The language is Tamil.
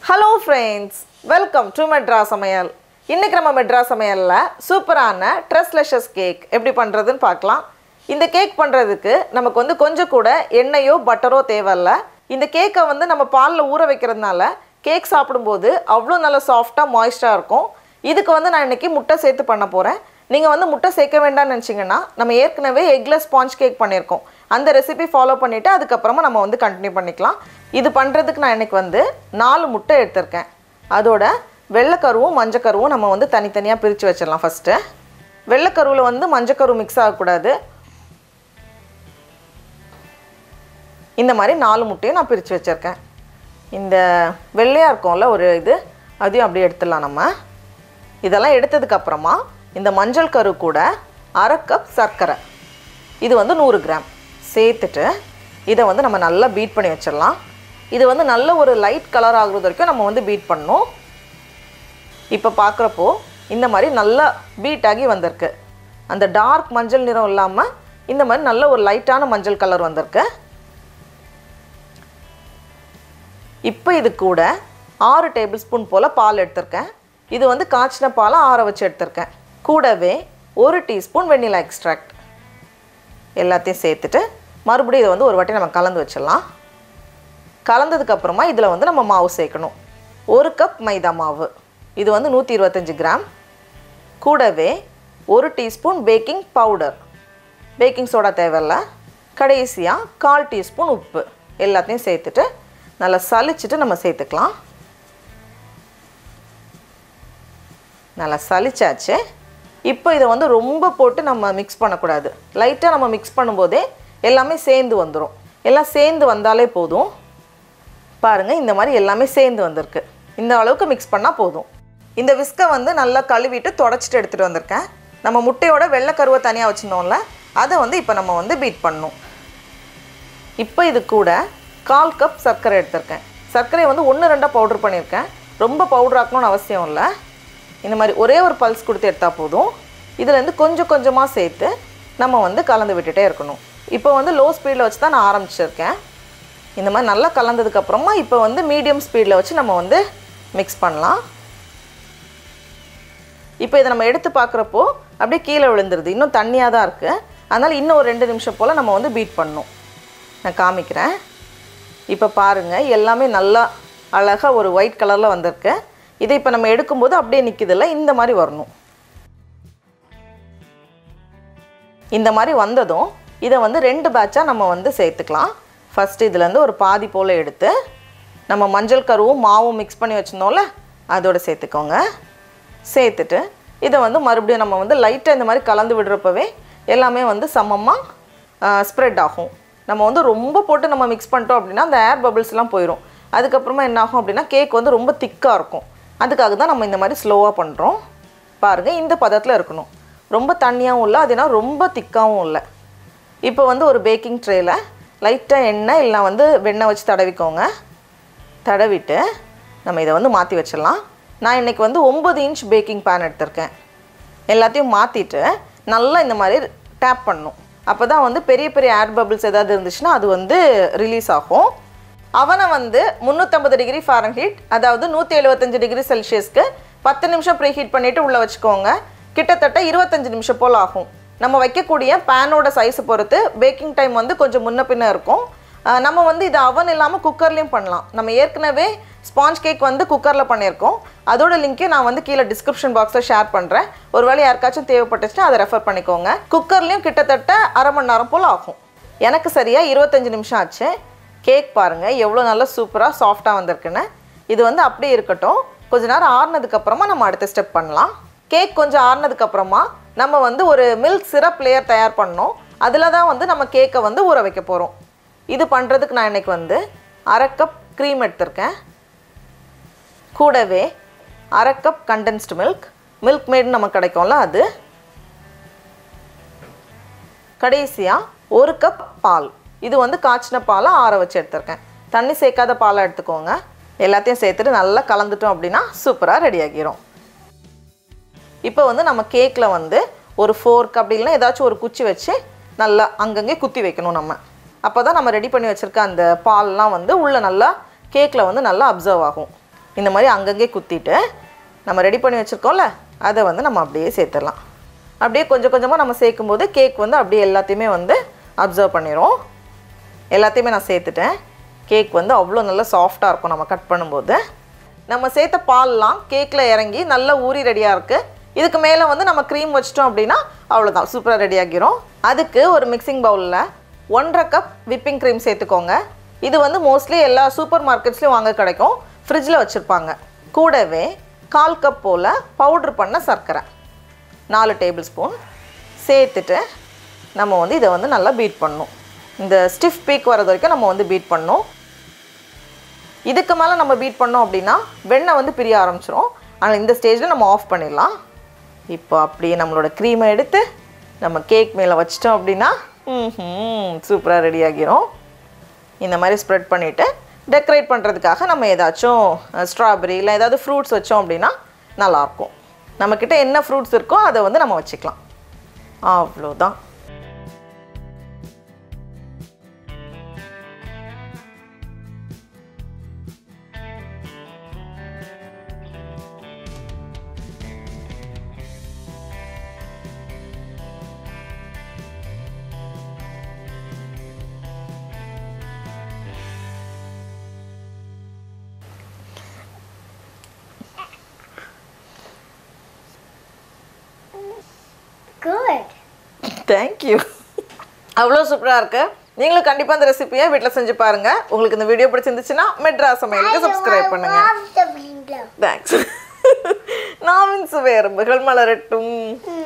Hello friends welcome to Madras Samayal இன்றைக்கி நம்ம மெட்ரா சமையலில் சூப்பரான ட்ரெஸ்லெஷஸ் கேக் எப்படி பண்ணுறதுன்னு பார்க்கலாம் இந்த கேக் பண்ணுறதுக்கு நமக்கு வந்து கொஞ்சம் கூட எண்ணெயோ பட்டரோ தேவையில்ல இந்த கேக்கை வந்து நம்ம பாலில் ஊற வைக்கிறதுனால கேக் சாப்பிடும்போது அவ்வளோ நல்ல சாஃப்டாக மாய்ஸ்டாக இருக்கும் இதுக்கு வந்து நான் இன்றைக்கி முட்டை சேர்த்து பண்ண போகிறேன் நீங்கள் வந்து முட்டை சேர்க்க வேண்டாம்னு நினச்சிங்கன்னா நம்ம ஏற்கனவே எக்லெஸ் ஸ்பாஞ்ச் கேக் பண்ணியிருக்கோம் அந்த ரெசிபி ஃபாலோ பண்ணிவிட்டு அதுக்கப்புறமா நம்ம வந்து கண்டினியூ பண்ணிக்கலாம் இது பண்ணுறதுக்கு நான் இன்றைக்கி வந்து நாலு முட்டை எடுத்திருக்கேன் அதோட வெள்ளைக்கருவும் மஞ்சக்கருவும் நம்ம வந்து தனித்தனியாக பிரித்து வச்சிடலாம் ஃபஸ்ட்டு வெள்ளைக்கருவில் வந்து மஞ்சக்கரு மிக்ஸ் ஆகக்கூடாது இந்த மாதிரி நாலு முட்டையும் நான் பிரித்து வச்சுருக்கேன் இந்த வெள்ளையாக இருக்கும்ல ஒரு இது அதையும் அப்படியே எடுத்துடலாம் நம்ம இதெல்லாம் எடுத்ததுக்கப்புறமா இந்த மஞ்சள் கரு கூட அரை கப் சர்க்கரை இது வந்து நூறு கிராம் சேர்த்துட்டு இதை வந்து நம்ம நல்லா பீட் பண்ணி வச்சிடலாம் இது வந்து நல்ல ஒரு லைட் கலர் ஆகுறது வரைக்கும் நம்ம வந்து பீட் பண்ணணும் இப்போ பார்க்குறப்போ இந்த மாதிரி நல்லா பீட் ஆகி வந்திருக்கு அந்த டார்க் மஞ்சள் நிறம் இல்லாமல் இந்த மாதிரி நல்ல ஒரு லைட்டான மஞ்சள் கலர் வந்திருக்கு இப்போ இது கூட ஆறு டேபிள் ஸ்பூன் போல் பால் எடுத்திருக்கேன் இது வந்து காய்ச்சின பாலை ஆற வச்சு எடுத்திருக்கேன் கூடவே ஒரு டீஸ்பூன் வெண்ணிலா எக்ஸ்ட்ராக்ட் எல்லாத்தையும் சேர்த்துட்டு மறுபடியும் இதை வந்து ஒரு வாட்டி நம்ம கலந்து வச்சிடலாம் கலந்ததுக்கப்புறமா இதில் வந்து நம்ம மாவு சேர்க்கணும் ஒரு கப் மைதா மாவு இது வந்து நூற்றி இருபத்தஞ்சி கிராம் கூடவே ஒரு teaspoon baking powder baking soda தேவையில்ல கடைசியாக கால் டீஸ்பூன் உப்பு எல்லாத்தையும் சேர்த்துட்டு நல்லா சலிச்சுட்டு நம்ம சேர்த்துக்கலாம் நல்லா சலிச்சாச்சு இப்போ இதை வந்து ரொம்ப போட்டு நம்ம மிக்ஸ் பண்ணக்கூடாது லைட்டாக நம்ம மிக்ஸ் பண்ணும்போதே எல்லாமே சேர்ந்து வந்துடும் எல்லாம் சேர்ந்து வந்தாலே போதும் பாருங்கள் இந்த மாதிரி எல்லாமே சேர்ந்து வந்திருக்கு இந்த அளவுக்கு மிக்ஸ் பண்ணால் போதும் இந்த விஸ்கை வந்து நல்லா கழுவிட்டு தொடச்சிட்டு எடுத்துகிட்டு வந்திருக்கேன் நம்ம முட்டையோட வெள்ளைக்கருவை தனியாக வச்சுருந்தோம்ல அதை வந்து இப்போ நம்ம வந்து பீட் பண்ணணும் இப்போ இது கூட கால் கப் சர்க்கரை எடுத்திருக்கேன் சர்க்கரையை வந்து ஒன்று ரெண்டாக பவுட்ரு பண்ணியிருக்கேன் ரொம்ப பவுடர் ஆக்கணும்னு அவசியம் இல்லை இந்த மாதிரி ஒரே ஒரு பல்ஸ் கொடுத்து எடுத்தால் போதும் இதுலேருந்து கொஞ்சம் கொஞ்சமாக சேர்த்து நம்ம வந்து கலந்து விட்டுட்டே இருக்கணும் இப்போ வந்து லோ ஸ்பீடில் வச்சு தான் நான் ஆரம்பிச்சிருக்கேன் இந்த மாதிரி நல்லா கலந்ததுக்கப்புறமா இப்போ வந்து மீடியம் ஸ்பீடில் வச்சு நம்ம வந்து மிக்ஸ் பண்ணலாம் இப்போ இதை நம்ம எடுத்து பார்க்குறப்போ அப்படியே கீழே விழுந்துருது இன்னும் தண்ணியாக தான் இருக்குது அதனால் இன்னும் ஒரு ரெண்டு நிமிஷம் போல் நம்ம வந்து பீட் பண்ணணும் நான் காமிக்கிறேன் இப்போ பாருங்கள் எல்லாமே நல்லா அழகாக ஒரு ஒயிட் கலரில் வந்திருக்கு இதை இப்போ நம்ம எடுக்கும்போது அப்படியே நிற்கிதில்ல இந்த மாதிரி வரணும் இந்த மாதிரி வந்ததும் இதை வந்து ரெண்டு பேட்சாக நம்ம வந்து சேர்த்துக்கலாம் ஃபஸ்ட்டு இதுலேருந்து ஒரு பாதி போல் எடுத்து நம்ம மஞ்சள் கருவும் மாவும் மிக்ஸ் பண்ணி வச்சுருந்தோம்ல அதோடு சேர்த்துக்கோங்க சேர்த்துட்டு இதை வந்து மறுபடியும் நம்ம வந்து லைட்டாக இந்த மாதிரி கலந்து விடுறப்பவே எல்லாமே வந்து சமமாக ஸ்ப்ரெட் ஆகும் நம்ம வந்து ரொம்ப போட்டு நம்ம மிக்ஸ் பண்ணிட்டோம் அப்படின்னா அந்த ஏர் பபிள்ஸ்லாம் போயிடும் அதுக்கப்புறமா என்ன ஆகும் அப்படின்னா கேக் வந்து ரொம்ப திக்காக இருக்கும் அதுக்காக தான் நம்ம இந்த மாதிரி ஸ்லோவாக பண்ணுறோம் பாருங்கள் இந்த பதத்தில் இருக்கணும் ரொம்ப தண்ணியாகவும் இல்லை அதுனா ரொம்ப திக்காகவும் இல்லை இப்போ வந்து ஒரு பேக்கிங் ட்ரேயில் லைட்டாக எண்ணெய் இல்லை வந்து வெண்ணெய் வச்சு தடவிக்கோங்க தடவிட்டு நம்ம இதை வந்து மாற்றி வச்சிடலாம் நான் இன்றைக்கி வந்து ஒம்பது இன்ச் பேக்கிங் பேன் எடுத்திருக்கேன் எல்லாத்தையும் மாற்றிட்டு நல்லா இந்த மாதிரி டேப் பண்ணணும் அப்போ தான் வந்து பெரிய பெரிய ஏர் பபிள்ஸ் ஏதாவது இருந்துச்சுன்னா அது வந்து ரிலீஸ் ஆகும் அவனை வந்து முந்நூற்றம்பது டிகிரி ஃபாரன்ஹீட் அதாவது நூற்றி எழுபத்தஞ்சு டிகிரி செல்சியஸ்க்கு பத்து நிமிஷம் ப்ரீ ஹீட் பண்ணிவிட்டு உள்ளே வச்சுக்கோங்க கிட்டத்தட்ட இருபத்தஞ்சு நிமிஷம் போல் ஆகும் நம்ம வைக்கக்கூடிய பேனோட சைஸை பொறுத்து பேக்கிங் டைம் வந்து கொஞ்சம் முன்ன பின்ன இருக்கும் அஹ் நம்ம வந்து இது அவன் இல்லாமல் குக்கர்லேயும் பண்ணலாம் நம்ம ஏற்கனவே ஸ்பாஞ்ச் கேக் வந்து குக்கரில் பண்ணியிருக்கோம் அதோட லிங்க்கே நான் வந்து கீழே டிஸ்கிரிப்ஷன் பாக்ஸில் ஷேர் பண்ணுறேன் ஒருவேளை யாருக்காச்சும் தேவைப்பட்டுச்சுன்னா அதை ரெஃபர் பண்ணிக்கோங்க குக்கர்லேயும் கிட்டத்தட்ட அரை மணி நேரம் போல் ஆகும் எனக்கு சரியாக இருபத்தஞ்சி நிமிஷம் ஆச்சு கேக் பாருங்கள் எவ்வளோ நல்லா சூப்பராக சாஃப்டாக வந்திருக்குன்னு இது வந்து அப்படியே இருக்கட்டும் கொஞ்ச நேரம் ஆறுனதுக்கப்புறமா நம்ம அடுத்த ஸ்டெப் பண்ணலாம் கேக் கொஞ்சம் ஆறுனதுக்கப்புறமா நம்ம வந்து ஒரு மில்க் சிரப் லேயர் தயார் பண்ணோம் அதில் தான் வந்து நம்ம கேக்கை வந்து ஊற வைக்க போகிறோம் இது பண்ணுறதுக்கு நான் இன்றைக்கி வந்து அரை கப் க்ரீம் எடுத்திருக்கேன் கூடவே அரை cup condensed milk Milkmaid நமக்கு கிடைக்கும்ல அது கடைசியாக ஒரு கப் பால் இது வந்து காய்ச்சின பாலை ஆற வச்சு எடுத்திருக்கேன் தண்ணி சேர்க்காத பாலை எடுத்துக்கோங்க எல்லாத்தையும் சேர்த்துட்டு நல்லா கலந்துட்டோம் அப்படின்னா சூப்பராக ரெடி ஆகிரும் இப்போ வந்து நம்ம கேக்கில் வந்து ஒரு ஃபோர்க் அப்படி இல்லைன்னா ஏதாச்சும் ஒரு குச்சி வச்சு நல்லா அங்கங்கே குத்தி வைக்கணும் நம்ம அப்போ தான் நம்ம ரெடி பண்ணி வச்சுருக்க அந்த பால்லாம் வந்து உள்ளே நல்லா கேக்கில் வந்து நல்லா அப்சர்வ் ஆகும் இந்த மாதிரி அங்கங்கே குத்திட்டு நம்ம ரெடி பண்ணி வச்சுருக்கோம்ல அதை வந்து நம்ம அப்படியே சேர்த்துடலாம் அப்படியே கொஞ்சம் கொஞ்சமாக நம்ம சேர்க்கும்போது கேக் வந்து அப்படியே எல்லாத்தையுமே வந்து அப்சர்வ் பண்ணிடும் எல்லாத்தையுமே நான் சேர்த்துட்டேன் கேக் வந்து அவ்வளோ நல்லா சாஃப்டாக இருக்கும் நம்ம கட் பண்ணும்போது நம்ம சேர்த்த பால்லாம் கேக்கில் இறங்கி நல்லா ஊறி ரெடியாக இருக்குது இதுக்கு மேலே வந்து நம்ம க்ரீம் வச்சிட்டோம் அப்படின்னா அவ்வளோதான் சூப்பராக ரெடி ஆகிரும் அதுக்கு ஒரு மிக்சிங் பவுலில் ஒன்றரை கப் விப்பிங் க்ரீம் சேர்த்துக்கோங்க இது வந்து மோஸ்ட்லி எல்லா சூப்பர் மார்க்கெட்ஸ்லையும் வாங்க கிடைக்கும் ஃப்ரிட்ஜில் வச்சுருப்பாங்க கூடவே கால் கப் போல் பவுட்ரு பண்ண சர்க்கரை நாலு டேபிள் ஸ்பூன் சேர்த்துட்டு நம்ம வந்து இதை வந்து நல்லா பீட் பண்ணணும் இந்த ஸ்டிஃப் பீக் வரது வரைக்கும் நம்ம வந்து பீட் பண்ணணும் இதுக்கு மேலே நம்ம பீட் பண்ணோம் அப்படின்னா வெண்ணெய் வந்து பிரிய ஆரம்பிச்சிரும் ஆனால் இந்த ஸ்டேஜில் நம்ம ஆஃப் பண்ணிடலாம் இப்போ அப்படியே நம்மளோட க்ரீமை எடுத்து நம்ம கேக் மேலே வச்சிட்டோம் அப்படின்னா ம் சூப்பராக ரெடி ஆகிரும் இந்த மாதிரி ஸ்ப்ரெட் பண்ணிவிட்டு டெக்கரேட் பண்ணுறதுக்காக நம்ம ஏதாச்சும் ஸ்ட்ராபெரி இல்லை ஏதாவது ஃப்ரூட்ஸ் வச்சோம் அப்படின்னா நல்லாயிருக்கும் நம்மக்கிட்ட என்ன ஃப்ரூட்ஸ் இருக்கோ அதை வந்து நம்ம வச்சுக்கலாம் அவ்வளோதான் Good. தேங்க்யூ அவ்வளோ சூப்பராக இருக்கு நீங்களும் கண்டிப்பாக இந்த ரெசிபியை வீட்டில் செஞ்சு பாருங்க உங்களுக்கு இந்த வீடியோ பிடிச்சிருந்துச்சுன்னா மெட்ரா சமையலுக்கு சப்ஸ்கிரைப் பண்ணுங்க Love the video. தேங்க்ஸ் நாவின் சுவை எறும்புகள் மலரட்டும்